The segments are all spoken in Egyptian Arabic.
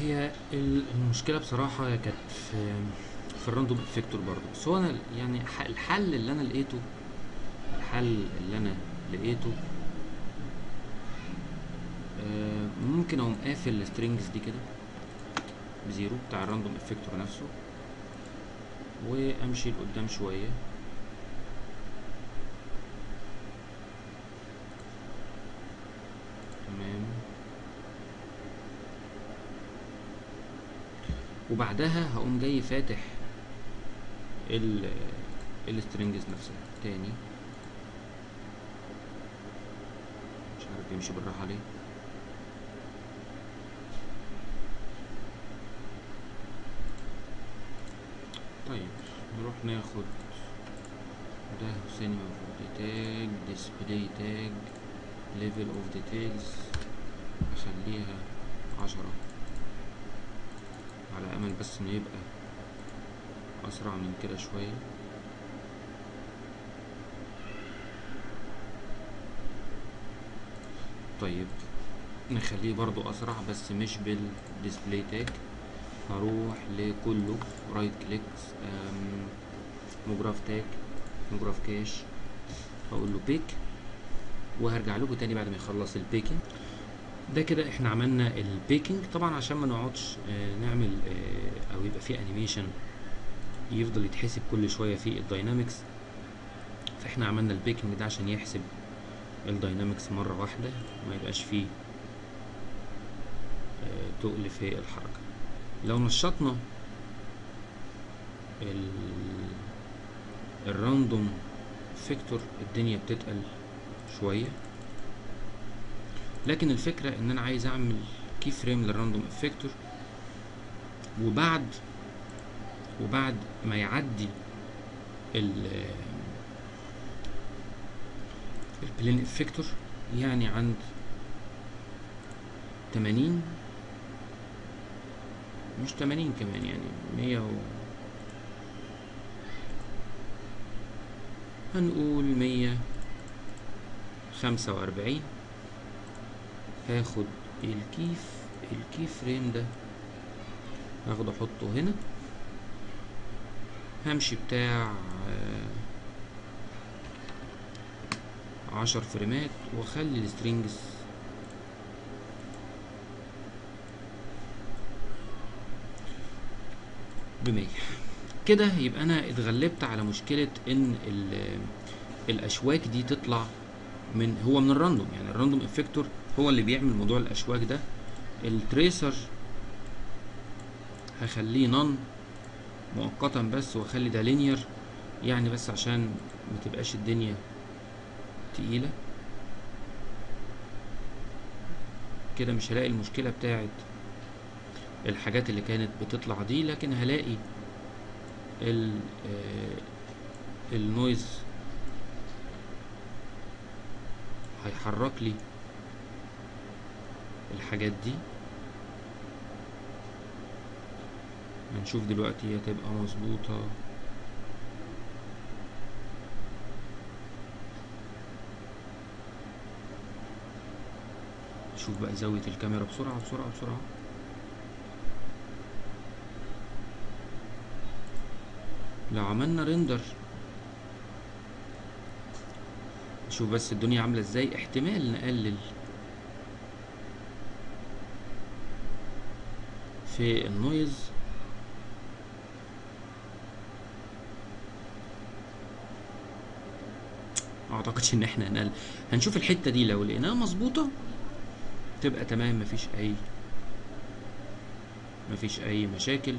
هي ال- المشكله بصراحه هي كانت في في الراندوم افكتور برضه بس هو انا يعني ح- الحل اللي انا لقيته الحل اللي انا لقيته آه، ممكن اقوم قافل السترينجز دي كده بزيرو بتاع الراندوم افكتور نفسه وامشي لقدام شويه تمام وبعدها هقوم جاي فاتح ال السترينجز نفسها تاني مش عارف يمشي بالراحة ليه طيب نروح ناخد ده سينما اوف تاج ديسبلاي تاج ليفل اوف ديتيلز اخليها عشرة على امل بس انه يبقى اسرع من كده شوية طيب نخليه برضو اسرع بس مش بالديسبلاي تاج هروح لكله رايت كليكس موجراف تاج موجراف كاش هقول له بيك وهرجع لكم تاني بعد ما يخلص البيكنج ده كده احنا عملنا البيكنج طبعا عشان ما نقعدش آه، نعمل آه، او يبقى في انيميشن يفضل يتحسب كل شويه في الداينامكس فاحنا عملنا البيكنج ده عشان يحسب الداينامكس مره واحده ما يبقاش فيه آه، تقل في الحركه لو نشطنا ال الراندوم فيكتور الدنيا بتتقل شويه لكن الفكره ان انا عايز اعمل كي فريم للراندوم افكتور وبعد وبعد ما يعدي ال البلين افكتور يعني عند 80 مش 80 كمان يعني 100 و هنقول 145 هاخد الكيف الكي فريم ده هاخده احطه هنا همشي بتاع آه، عشر فريمات واخلي السترينجز بمية كده يبقى انا اتغلبت على مشكلة ان ال- الاشواك دي تطلع من هو من الراندوم يعني الراندوم افكتور هو اللي بيعمل موضوع الاشواك ده التريسر هخليه نون مؤقتا بس واخلي ده لينير يعني بس عشان ما تبقاش الدنيا تقيلة كده مش هلاقي المشكلة بتاعت الحاجات اللي كانت بتطلع دي لكن هلاقي ال آه، النويز هيحرك لي الحاجات دي هنشوف دلوقتي هي تبقى مظبوطة شوف بقى زاوية الكاميرا بسرعة بسرعة بسرعة لو عملنا ريندر شوف بس الدنيا عاملة ازاي احتمال نقلل في النويز ما اعتقدش ان احنا هنقل هنشوف الحتة دي لو لقيناها مظبوطة تبقى تمام مفيش اي مفيش اي مشاكل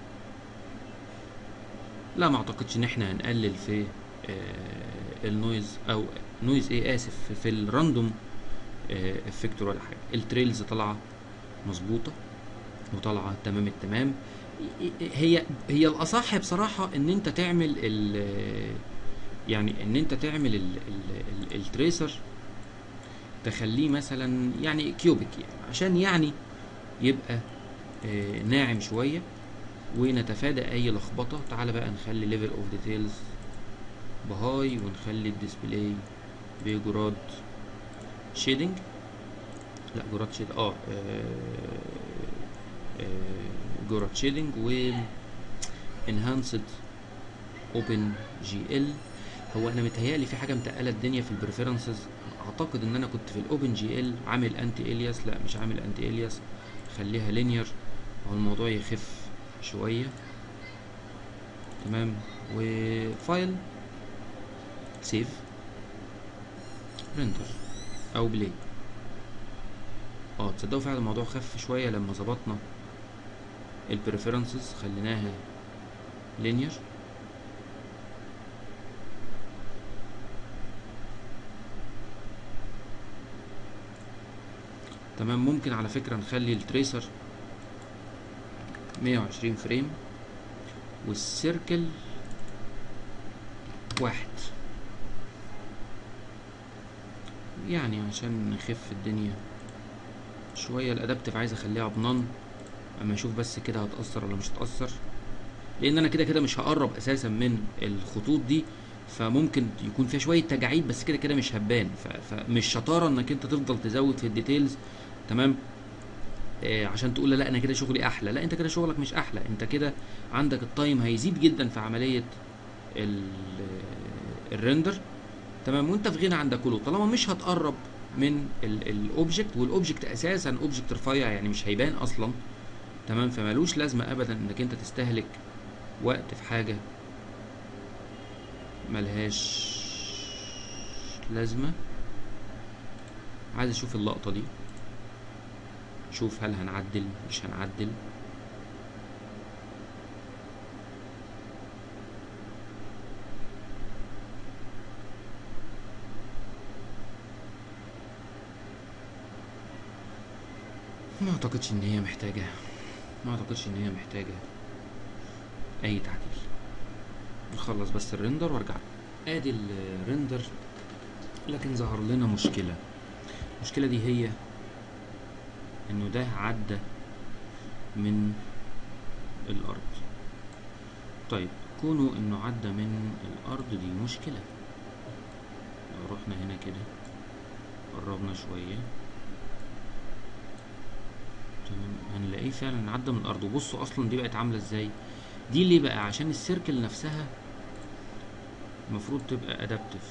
لا ما اعتقدش ان احنا هنقلل في آه النويز او نويز ايه اسف في الراندوم آه افكتور ولا حاجه التريلز طالعه مظبوطه وطالعه تمام التمام هي هي الاصح بصراحه ان انت تعمل ال يعني ان انت تعمل ال ال ال التريسر تخليه مثلا يعني كيوبيك يعني عشان يعني يبقى آه ناعم شويه ونتفادى اي لخبطه تعالى بقى نخلي ليفل اوف ديتيلز بهاي ونخلي الديسبلاي بجراد شيدنج لا جراد شيد اه جورا شيدنج و انهانسد اوبن جي ال هو انا متهيألي في حاجه متقله الدنيا في البريفرنسز اعتقد ان انا كنت في الاوبن جي ال عامل انتي الياس لا مش عامل انتي الياس خليها لينير هو الموضوع يخف شويه تمام وفايل سيف ريندر او بلاي اه تصدقوا فعلا الموضوع خف شويه لما ظبطنا البريفرنسز خليناها لينير تمام ممكن على فكرة نخلي التريسر مية وعشرين فريم والسيركل واحد يعني عشان نخف الدنيا شوية الادابتيف عايز اخليها بنن اما اشوف بس كده هتأثر ولا مش هتأثر لان انا كده كده مش هقرب اساسا من الخطوط دي فممكن يكون فيها شويه تجاعيد بس كده كده مش هتبان ف- فمش شطاره انك انت تفضل تزود في الديتيلز تمام آه عشان تقول لا لا انا كده شغلي احلى لا انت كده شغلك مش احلى انت كده عندك التايم هيزيد جدا في عمليه ال- الريندر تمام وانت في غنى عن ده كله طالما مش هتقرب من الاوبجكت والاوبجكت اساسا اوبجكت رفيع يعني مش هيبان اصلا تمام فمالوش لازمه ابدا انك انت تستهلك وقت في حاجه ملهاش لازمه عايز اشوف اللقطه دي شوف هل هنعدل مش هنعدل ما اعتقدش ان هي محتاجة ما اعتقدش ان هي محتاجة اي تعديل نخلص بس الريندر وارجع ادي الريندر لكن ظهر لنا مشكلة المشكلة دي هي انه ده عدى من الارض طيب كونه انه عدى من الارض دي مشكلة لو رحنا هنا كده قربنا شوية تمام هنلاقيه فعلا عدى من الارض وبصوا اصلا دي بقت عامله ازاي دي ليه بقى عشان السيركل نفسها المفروض تبقى ادابتيف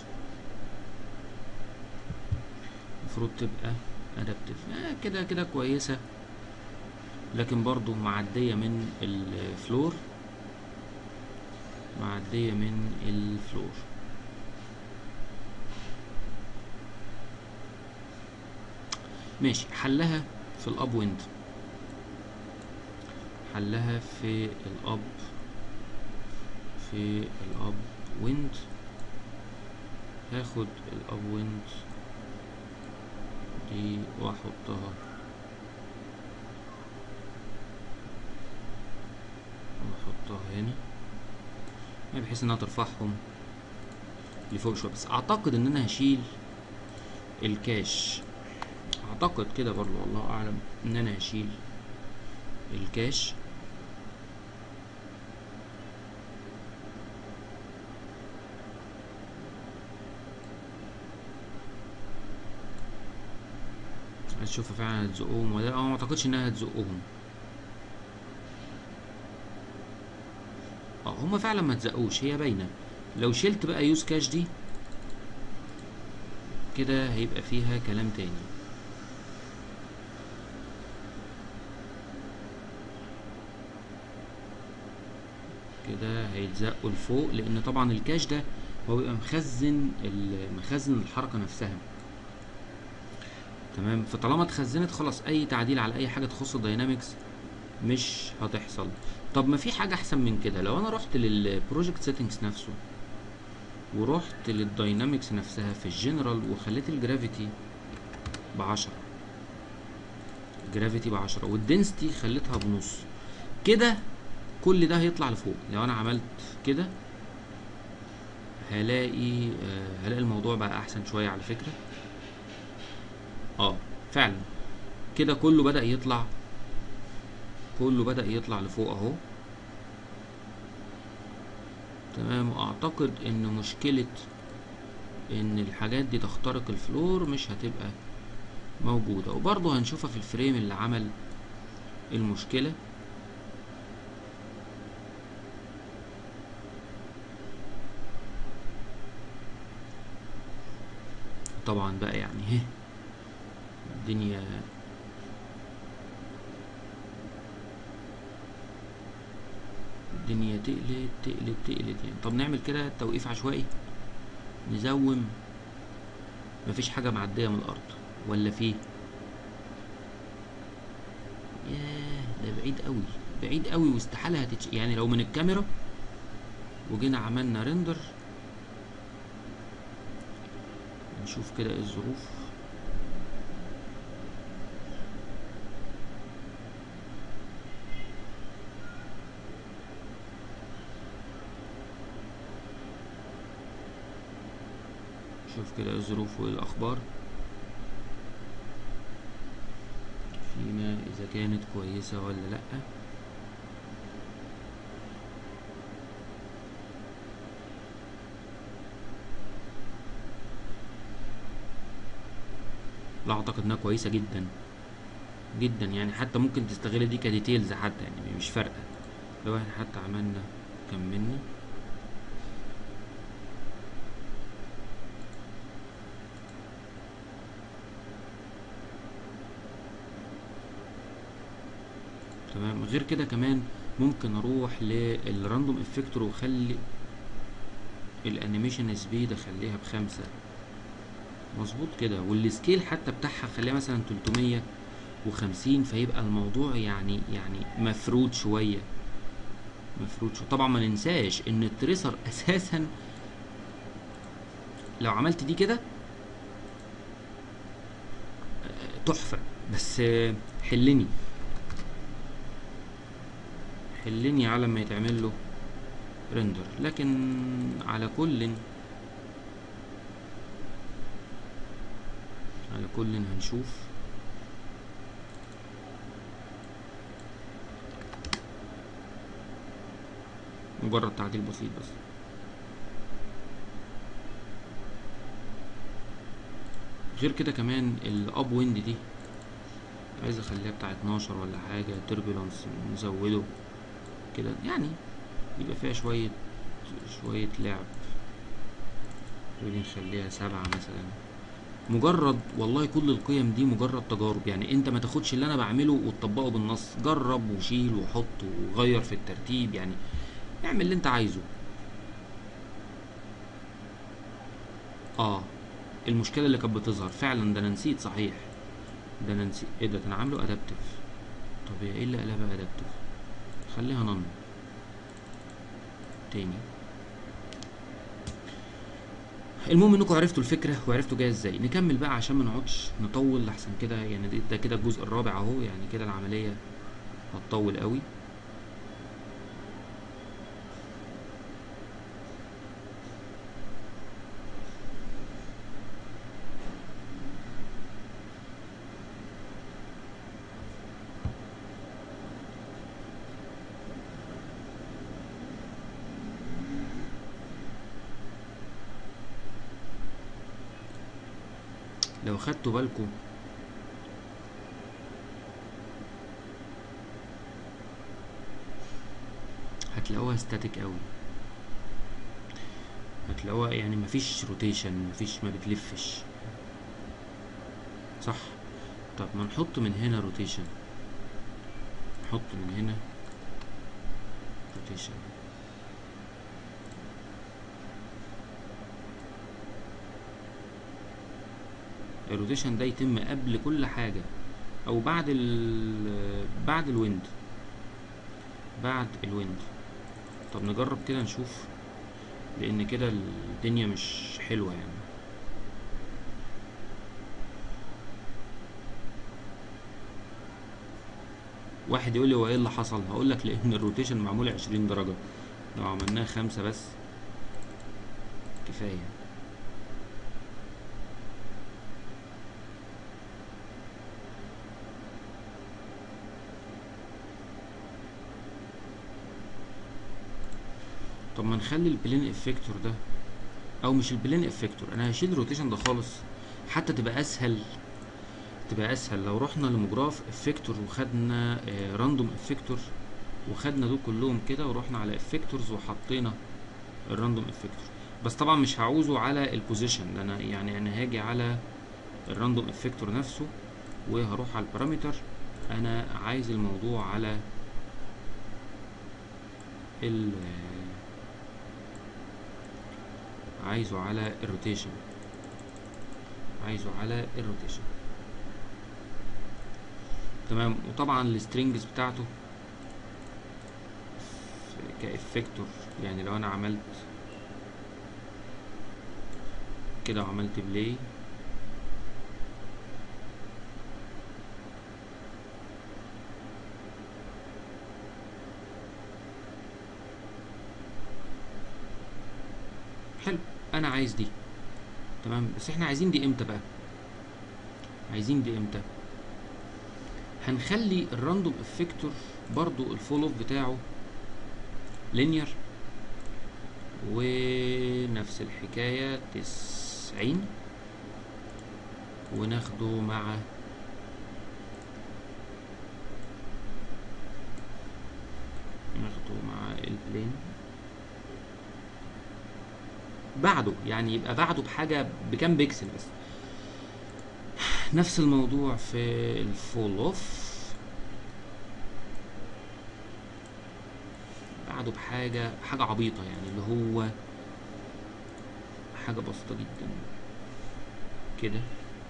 المفروض تبقى ادابتيف آه كده كده كويسه لكن برضو معديه من الفلور معديه من الفلور ماشي حلها في الاب ويند حلها في الاب في الاب ويند هاخد الاب ويند دي واحطها واحطها هنا يعني بحيث انها ترفعهم لفوق شويه بس اعتقد ان انا هشيل الكاش اعتقد كده برضو والله اعلم ان انا هشيل الكاش هتشوفها فعلا هتزقهم ولا اه ما اعتقدش انها هتزقهم اه هما فعلا ما تزقوش هي باينه لو شلت بقى يوز كاش دي كده هيبقى فيها كلام تاني كده هيتزقوا لفوق لان طبعا الكاش ده هو بيبقى مخزن ال- مخزن الحركه نفسها تمام فطالما اتخزنت خلاص اي تعديل على اي حاجه تخص الداينامكس مش هتحصل طب ما في حاجه احسن من كده لو انا رحت للبروجكت سيتنجز نفسه ورحت للداينامكس نفسها في الجنرال وخليت الجرافيتي بعشرة الجرافيتي بعشرة والدنسيتي خليتها بنص كده كل ده هيطلع لفوق لو انا عملت كده هلاقي آه هلاقي الموضوع بقى احسن شويه على فكره اه فعلا كده كله بدأ يطلع كله بدأ يطلع لفوق اهو تمام واعتقد ان مشكلة ان الحاجات دي تخترق الفلور مش هتبقى موجودة وبرضه هنشوفها في الفريم اللي عمل المشكلة طبعا بقى يعني هه الدنيا الدنيا تقلت تقلت تقلت يعني طب نعمل كده توقيف عشوائي نزوم مفيش حاجة معدية من الأرض ولا فيه ياه ده بعيد قوي بعيد قوي واستحالة هتتش يعني لو من الكاميرا وجينا عملنا ريندر نشوف كده ايه الظروف شوف كده ايه الظروف وايه الاخبار فيما اذا كانت كويسة ولا لأ لا اعتقد انها كويسة جدا جدا يعني حتى ممكن تستغل دي كديتيلز حتى يعني مش فارقة لو احنا حتى عملنا كملنا تمام غير كده كمان ممكن اروح للراندوم افكتور واخلي الانيميشن سبيد اخليها بخمسة مظبوط كده والسكيل حتى بتاعها خليها مثلا 350 فيبقى الموضوع يعني يعني مفرود شوية مفرود شوية طبعا ما ننساش ان التريسر اساسا لو عملت دي كده آه، تحفة بس آه، حلني حلني على ما يتعمل له ريندر لكن على كل على كل هنشوف مجرد تعديل بسيط بس غير كده كمان الاب ويند دي عايز اخليها بتاع 12 ولا حاجه تربulence نزوده كده يعني يبقى فيها شويه شويه لعب ودي نخليها سبعة مثلا مجرد والله كل القيم دي مجرد تجارب يعني انت ما تاخدش اللي انا بعمله وتطبقه بالنص جرب وشيل وحط وغير في الترتيب يعني اعمل اللي انت عايزه اه المشكله اللي كانت بتظهر فعلا ده انا نسيت صحيح ده انا نسيت ايه ده ده انا عامله ادابتيف طب هي ايه اللي قلبها ادابتيف خليها نن تاني المهم انكم عرفتوا الفكره وعرفتوا جايه ازاي نكمل بقى عشان ما نقعدش نطول لحسن كده يعني ده- ده كده الجزء الرابع اهو يعني كده العمليه هتطول قوي لو خدتوا بالكم هتلاقوها ستاتيك قوي هتلاقوها يعني مفيش روتيشن مفيش ما بتلفش صح طب ما نحط من هنا روتيشن نحط من هنا روتيشن الروتيشن ده يتم قبل كل حاجة او بعد ال بعد الويند بعد الويند طب نجرب كده نشوف لان كده الدنيا مش حلوة يعني واحد يقول لي هو ايه اللي حصل هقول لك لان الروتيشن معمول 20 درجة لو عملناها خمسة بس كفاية طب ما نخلي البلين افكتور ده او مش البلين افكتور انا هشيل الروتيشن ده خالص حتى تبقى اسهل تبقى اسهل لو رحنا لمجراف افكتور وخدنا راندوم افكتور وخدنا دول كلهم كده ورحنا على افكتورز وحطينا الراندوم افكتور بس طبعا مش هعوزه على البوزيشن ده انا يعني انا هاجي على الراندوم افكتور نفسه وهروح على البارامتر انا عايز الموضوع على ال عايزه على الروتيشن عايزه على الروتيشن تمام وطبعا السترينجز بتاعته كافكتور يعني لو انا عملت كده وعملت بلاي حلو انا عايز دي تمام بس احنا عايزين دي امتى بقى عايزين دي امتى هنخلي الراندوم افكتور برضو الفول اوف بتاعه لينير ونفس الحكاية تسعين وناخده مع ناخده مع البلين بعده يعني يبقى بعده بحاجة بكام بيكسل بس نفس الموضوع في الفول اوف بعده بحاجة حاجة عبيطة يعني اللي هو حاجة بسيطة جدا كده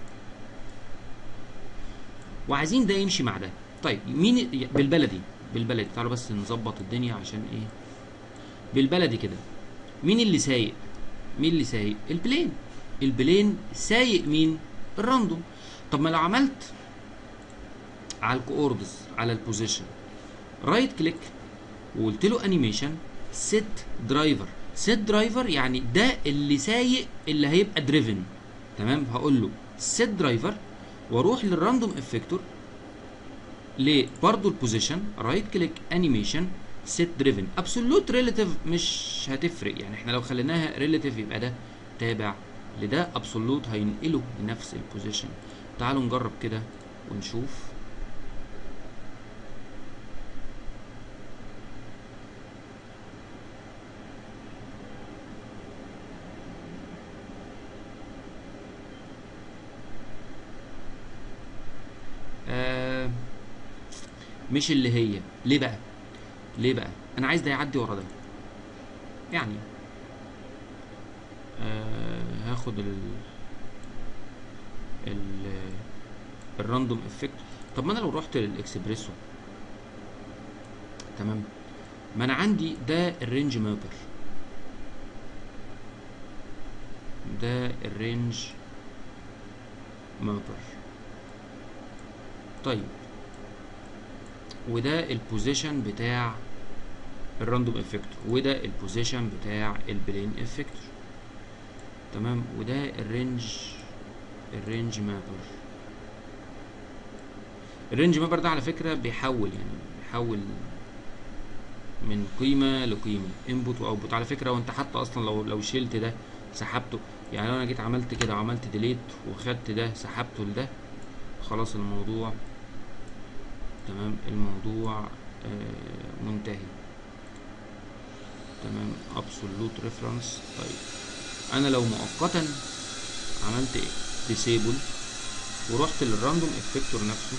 وعايزين ده يمشي مع ده طيب مين بالبلدي بالبلدي تعالوا بس نظبط الدنيا عشان ايه بالبلدي كده مين اللي سايق مين اللي سايق البلين البلين سايق مين الراندوم طب ما لو عملت على الكوردز على البوزيشن رايت كليك وقلت له انيميشن سيت درايفر سيت درايفر يعني ده اللي سايق اللي هيبقى دريفن تمام هقول له سيت درايفر واروح للراندوم افكتور ل برضه البوزيشن رايت كليك انيميشن سيت دريفن ابسولوت ريليتيف مش هتفرق يعني احنا لو خليناها ريليتيف يبقى ده تابع لده ابسولوت هينقله لنفس البوزيشن تعالوا نجرب كده ونشوف آه مش اللي هي ليه بقى ليه بقى انا عايز ده يعدي ورا ده يعني آه هاخد ال ال الراندوم افكت طب ما انا لو رحت للاكسبريسو تمام ما انا عندي ده الرينج مابر ده الرينج مابر طيب وده البوزيشن بتاع الراندوم افكتور وده البوزيشن بتاع البلين افكتور تمام وده الرينج الرينج مابر الرينج مابر ده على فكره بيحول يعني بيحول من قيمه لقيمه انبوت واوتبوت على فكره وانت حتى اصلا لو لو شلت ده سحبته يعني لو انا جيت عملت كده وعملت ديليت وخدت ده سحبته لده خلاص الموضوع تمام الموضوع آه منتهي تمام ابسولوت ريفرنس طيب انا لو مؤقتا عملت ايه ديسيبل ورحت للراندوم افكتور نفسه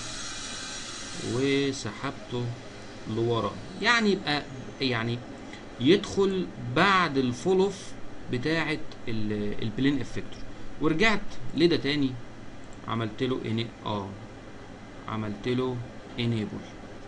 وسحبته لورا يعني يبقى يعني يدخل بعد الفول اوف بتاعه البلين افكتور ورجعت لده تاني عملت له اني اه عملت له enable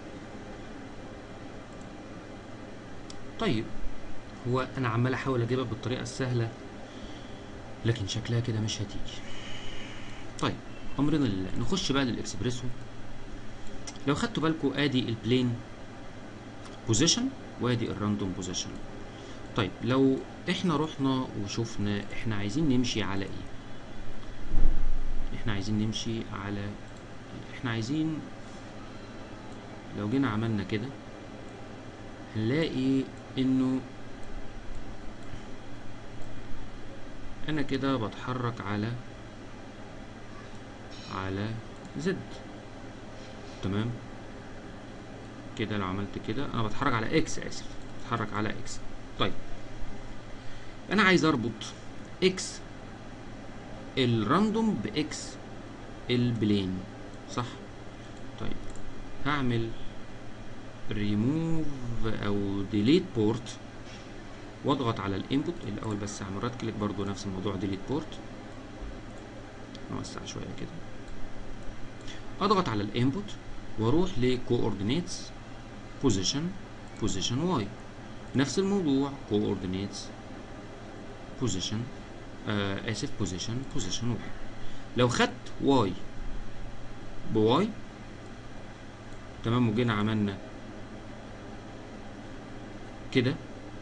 طيب هو انا عمال احاول اجيبها بالطريقه السهله لكن شكلها كده مش هتيجي طيب امرنا لله نخش بقى للاكسبريسو لو خدتوا بالكم ادي البلين بوزيشن وادي الراندوم بوزيشن طيب لو احنا رحنا وشفنا احنا عايزين نمشي على ايه احنا عايزين نمشي على احنا عايزين لو جينا عملنا كده هنلاقي انه انا كده بتحرك على على زد تمام كده لو عملت كده انا بتحرك على اكس اسف بتحرك على اكس طيب انا عايز اربط اكس الراندوم باكس البلين صح طيب هعمل ريموف او ديليت بورت واضغط على الانبوت الاول بس هعمل رايت كليك برضو نفس الموضوع ديليت بورت نوسع شويه كده اضغط على الانبوت واروح لكوردينيتس بوزيشن بوزيشن واي نفس الموضوع كوردينيتس بوزيشن آه اسف بوزيشن بوزيشن واي لو خدت واي بواي تمام وجينا عملنا كده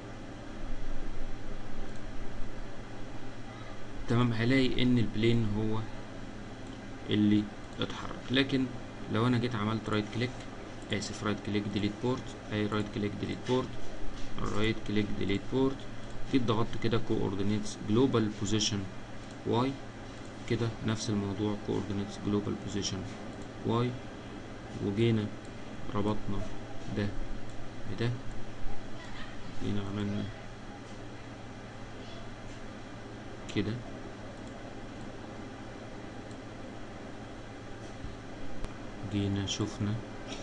تمام هلاقي ان البلين هو اللي اتحرك لكن لو انا جيت عملت رايت كليك اسف رايت كليك ديليت بورت اي رايت كليك ديليت بورت رايت كليك ديليت بورت جيت ضغطت كده كوردينيتس جلوبال بوزيشن واي كده نفس الموضوع كوردينيتس جلوبال بوزيشن واي وجينا ربطنا ده بده جينا عملنا كده جينا شفنا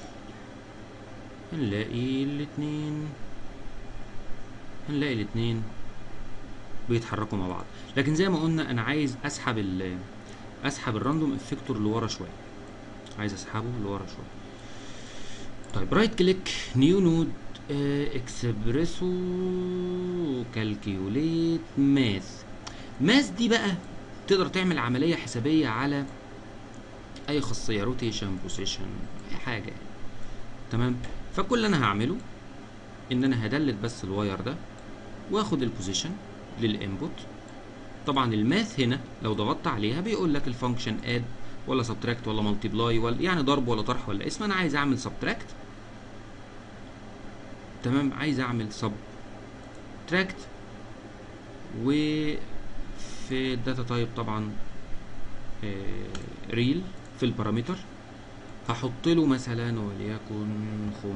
هنلاقي الاتنين هنلاقي الاتنين بيتحركوا مع بعض لكن زي ما قلنا انا عايز اسحب ال اسحب الراندوم افكتور لورا شويه عايز اسحبه لورا شويه طيب رايت كليك نيو نود اكسبريسو كالكيوليت ماث ماث دي بقى تقدر تعمل عمليه حسابيه على اي خاصيه روتيشن بوزيشن اي حاجه يعني. تمام فكل اللي انا هعمله ان انا هدلت بس الواير ده واخد البوزيشن للانبوت طبعا الماث هنا لو ضغطت عليها بيقول لك الفانكشن اد ولا سبتراكت ولا مالتيبلاي ولا يعني ضرب ولا طرح ولا اسم انا عايز اعمل سبتراكت تمام عايز اعمل سبتراكت وفي الداتا تايب طبعا ريل في البارامتر هحط له مثلا وليكن خم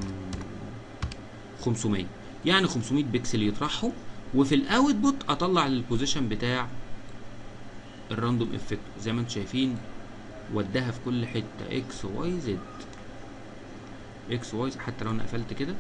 500 يعني 500 بكسل يطرحهم وفي الاوتبوت اطلع البوزيشن بتاع الراندوم افكت زي ما انتم شايفين وداها في كل حته اكس واي زد اكس واي حتى لو انا قفلت كده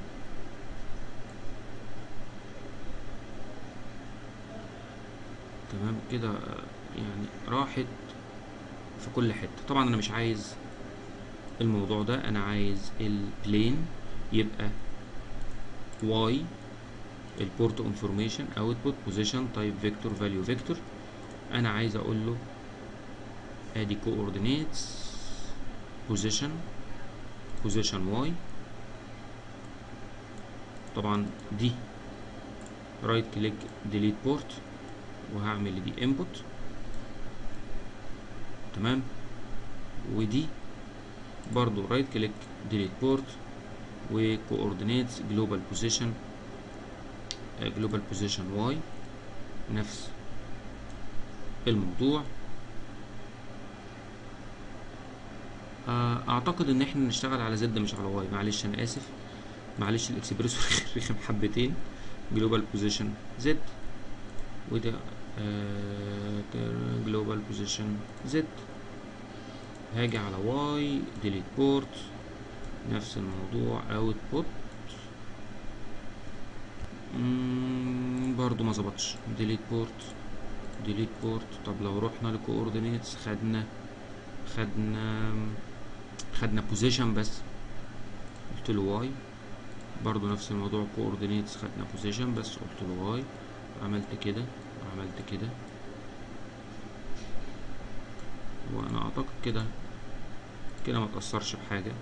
تمام كده يعني راحت في كل حته طبعا انا مش عايز الموضوع ده انا عايز البلين يبقى واي البورت انفورميشن اوتبوت بوزيشن تايب فيكتور فاليو فيكتور انا عايز اقول له ادي كوردينيتس بوزيشن بوزيشن واي طبعا دي رايت كليك ديليت بورت وهعمل دي انبوت تمام ودي برضو رايت كليك ديليت بورت وكوردينيتس جلوبال بوزيشن جلوبال بوزيشن واي نفس الموضوع اعتقد ان احنا نشتغل على زد مش على واي معلش انا اسف معلش الاكسبريسو رخم حبتين جلوبال بوزيشن زد وده جلوبال بوزيشن زد هاجي على واي ديليت بورت نفس الموضوع اوتبوت برضو ما ظبطش ديليت بورت ديليت بورت طب لو رحنا لكوردينيتس خدنا خدنا خدنا بوزيشن بس قلت له واي برضو نفس الموضوع كوردينيتس خدنا بوزيشن بس قلت له واي عملت كده عملت كده وانا اعتقد كده كده ما تأثرش بحاجة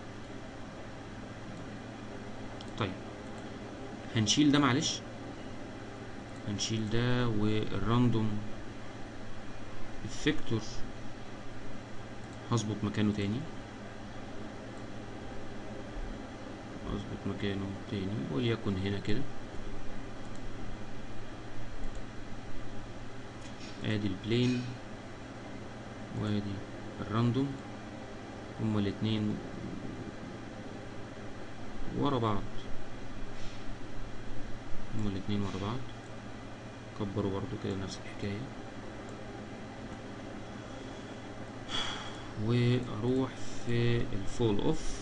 طيب هنشيل ده معلش هنشيل ده والراندوم افكتور هظبط مكانه تاني اظبط مكانه تاني وليكن هنا كده ادي البلين وادي الراندوم هما الاتنين ورا بعض هما الاتنين ورا بعض كبروا برضو كده نفس الحكاية واروح في الفول اوف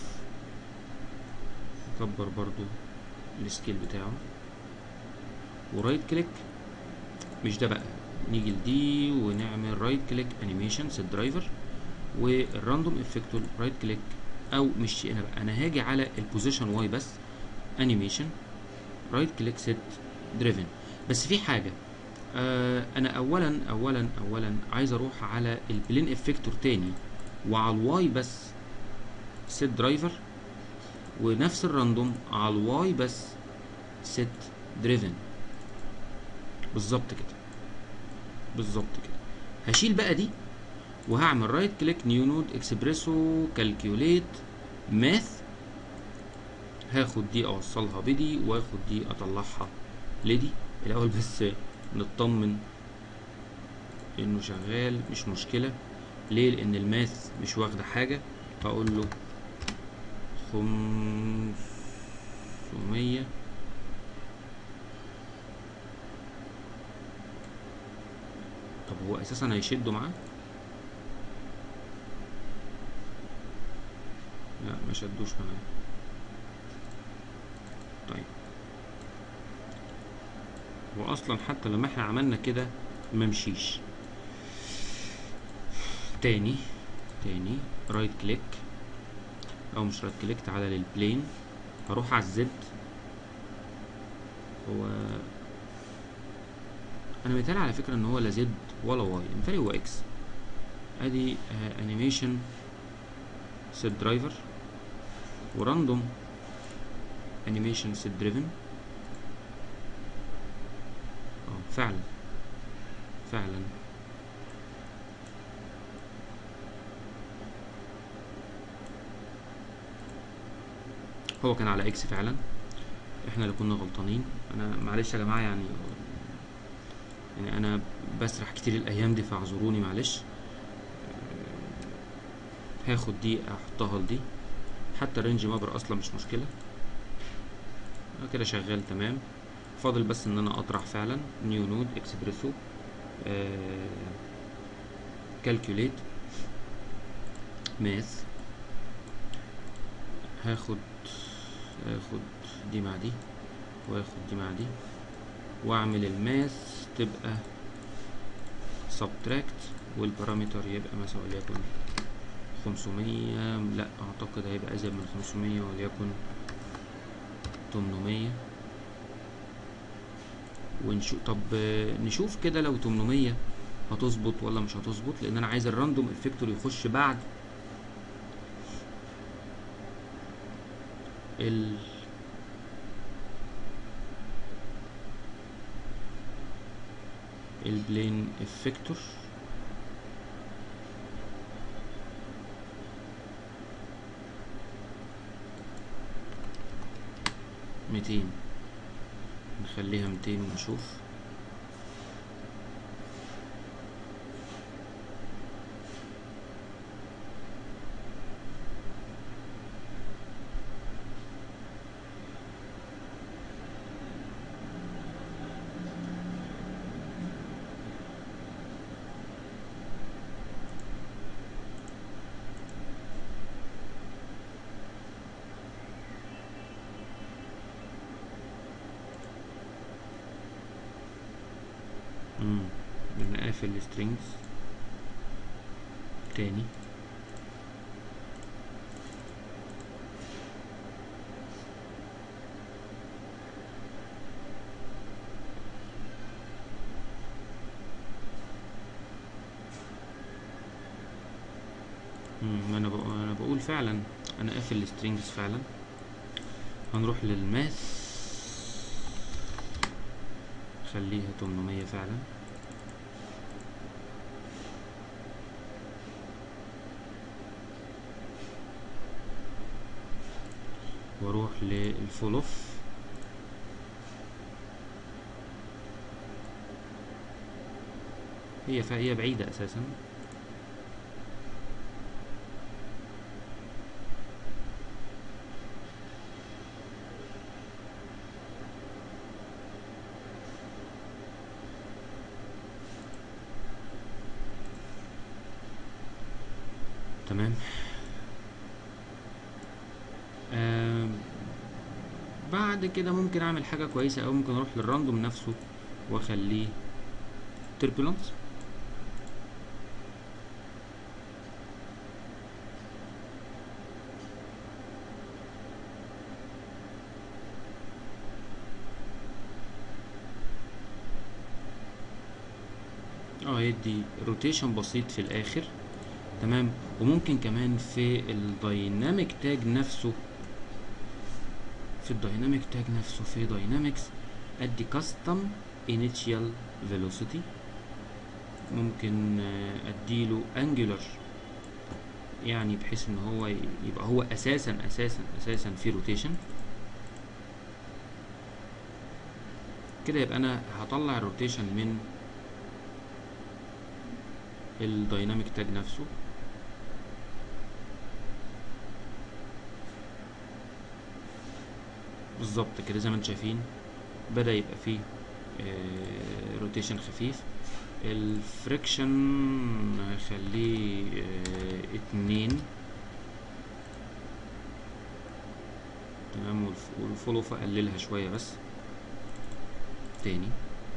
اكبر برضو السكيل بتاعه ورايت كليك مش ده بقى نيجي لدي ونعمل رايت كليك انيميشن سيت درايفر والراندوم افكتور رايت كليك او مش هنا بقى انا هاجي على البوزيشن واي بس انيميشن رايت كليك سيت دريفن بس في حاجه آه انا اولا اولا اولا عايز اروح على البلين افكتور تاني وعلى الواي بس سيت درايفر ونفس الراندوم على الواي بس سيت دريفن بالظبط كده بالظبط كده هشيل بقى دي وهعمل رايت كليك نيو نود اكسبريسو كالكيوليت ماث هاخد دي اوصلها بدي واخد دي اطلعها لدي الاول بس نطمن انه شغال مش مشكلة ليه لان الماث مش واخدة حاجة هقول له خمسمية طب هو اساسا هيشده معاه لا ما شدوش معاه طيب هو اصلا حتى لما احنا عملنا كده ما مشيش تاني تاني رايت كليك او مش رايت كليك تعالى للبلين هروح على الزد هو انا متهيألي على فكره ان هو لا زد ولا واي متهيألي هو اكس ادي انيميشن سيت درايفر وراندوم انيميشن سيت دريفن اه فعلا فعلا هو كان على اكس فعلا احنا اللي كنا غلطانين انا معلش يا جماعه يعني يعني انا بسرح كتير الايام دي فاعذروني معلش هاخد دي احطها لدي حتى الرينج مابر اصلا مش مشكله كده شغال تمام فاضل بس ان انا اطرح فعلا نيو نود اكسبريسو كالكوليت ماث هاخد هاخد دي مع دي واخد دي مع دي واعمل الماث تبقى subtract والبارامتر يبقى مثلا وليكن خمسمية لا اعتقد هيبقى ازيد من خمسمية وليكن تمنمية ونشوف طب نشوف كده لو تمنمية هتظبط ولا مش هتظبط لان انا عايز الراندوم افكتور يخش بعد ال البلين افكتور ميتين نخليها ميتين ونشوف امم انا قافل السترينجز تاني امم انا بقول انا بقول فعلا انا قافل السترينجز فعلا هنروح للماث خليها 800 فعلا واروح للفول اوف هي فهي بعيدة اساسا تمام آم، بعد كده ممكن اعمل حاجه كويسه او ممكن اروح للراندوم نفسه واخليه turbulence اه يدي روتيشن بسيط في الاخر تمام وممكن كمان في الدايناميك تاج نفسه في الدايناميك تاج نفسه في داينامكس ادي كاستم انيشال فيلوسيتي ممكن آه، اديله انجولار يعني بحيث ان هو ي- يبقى هو اساسا اساسا اساسا في روتيشن كده يبقى انا هطلع الروتيشن من الدايناميك تاج نفسه بالظبط كده زي ما انتم شايفين بدأ يبقى فيه روتيشن خفيف الفريكشن هخليه آه، اتنين تمام والف- والفولوف اقللها شوية بس تاني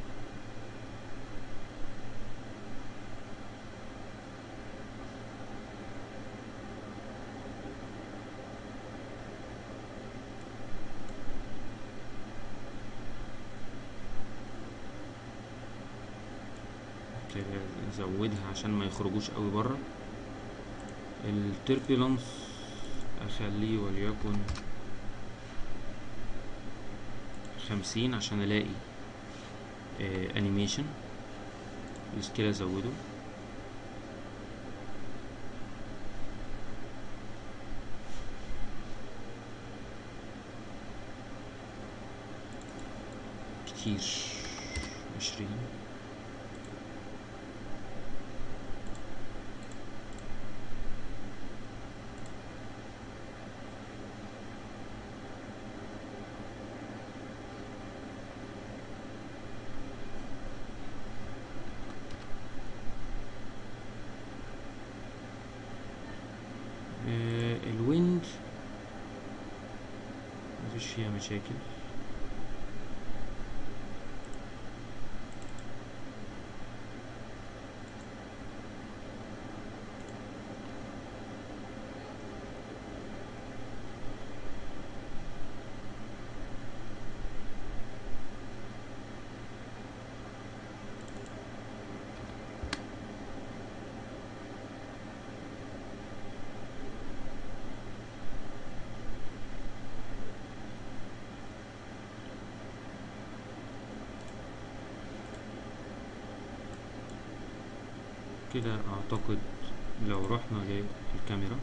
كده نزودها عشان ما يخرجوش قوي بره التربيلانس اخليه وليكن خمسين عشان الاقي آه انيميشن السكيل ازوده كتير عشرين آه، الويند مفيش فيها مشاكل كده اعتقد لو رحنا للكاميرا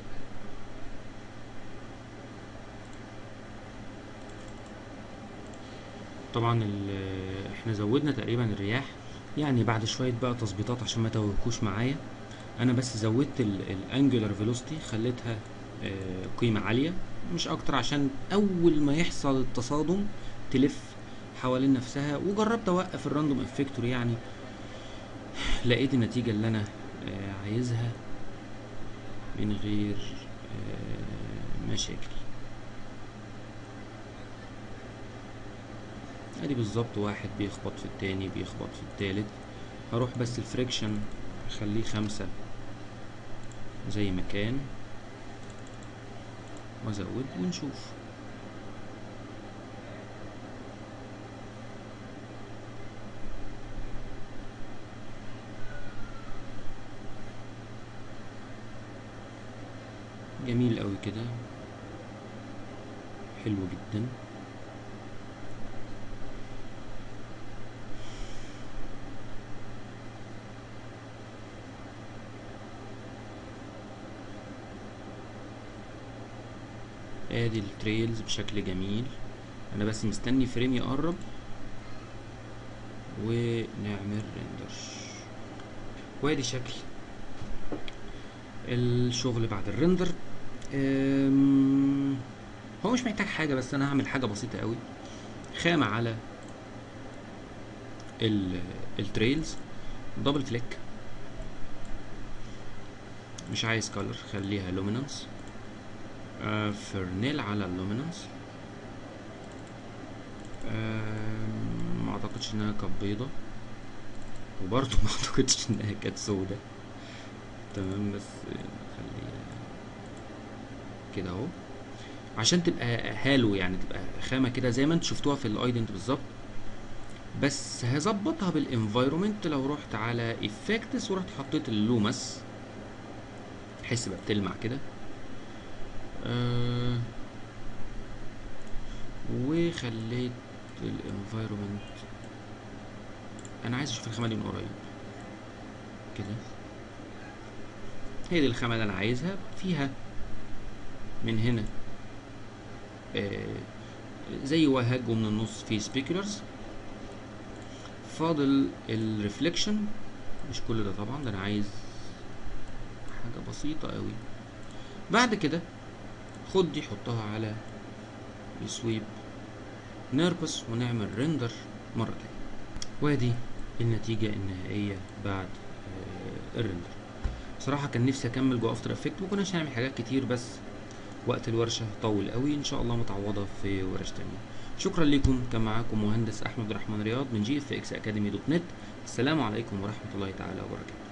طبعا ال- احنا زودنا تقريبا الرياح يعني بعد شويه بقى تظبيطات عشان ما توهكوش معايا انا بس زودت الانجولار فيلوسيتي خليتها آه، قيمه عاليه مش اكتر عشان اول ما يحصل التصادم تلف حوالين نفسها وجربت اوقف الراندوم افكتور يعني لقيت النتيجة اللي أنا آه، عايزها من غير آه، مشاكل ادي بالظبط واحد بيخبط في التاني بيخبط في التالت هروح بس الفريكشن اخليه خمسة زي ما كان وازود ونشوف جميل قوي كده حلو جدا ادي التريلز بشكل جميل انا بس مستني فريم يقرب ونعمل ريندر وادي شكل الشغل بعد الريندر أم، هو مش محتاج حاجه بس انا هعمل حاجه بسيطه قوي خامه على ال- التريلز دبل كليك مش عايز كولر خليها لومينانس آه فرنيل على اللومينانس آه ما اعتقدش انها كانت بيضة وبرضه ما اعتقدش انها كانت سودة تمام بس خليها كده اهو عشان تبقى هالو يعني تبقى خامة كده زي ما انتوا شفتوها في الايدنت بالظبط بس هظبطها بالانفايرومنت لو رحت على افكتس ورحت حطيت اللومس تحس بقى بتلمع كده آه وخليت الانفايرومنت انا عايز اشوف الخامه دي من قريب كده هي دي الخامه اللي انا عايزها فيها من هنا آه زي وهج ومن النص في سبيكولرز فاضل الريفليكشن مش كل ده طبعا ده انا عايز حاجه بسيطه قوي بعد كده خد دي حطها على السويب نربس ونعمل ريندر مرة تانية وادي النتيجة النهائية بعد آه الريندر بصراحة كان نفسي اكمل جوه افتر افكت وكناش هنعمل حاجات كتير بس وقت الورشة طول قوي ان شاء الله متعوضة في ورش تانية شكرا لكم كان معاكم مهندس احمد الرحمن رياض من جي اف اكس اكاديمي دوت نت السلام عليكم ورحمة الله تعالى وبركاته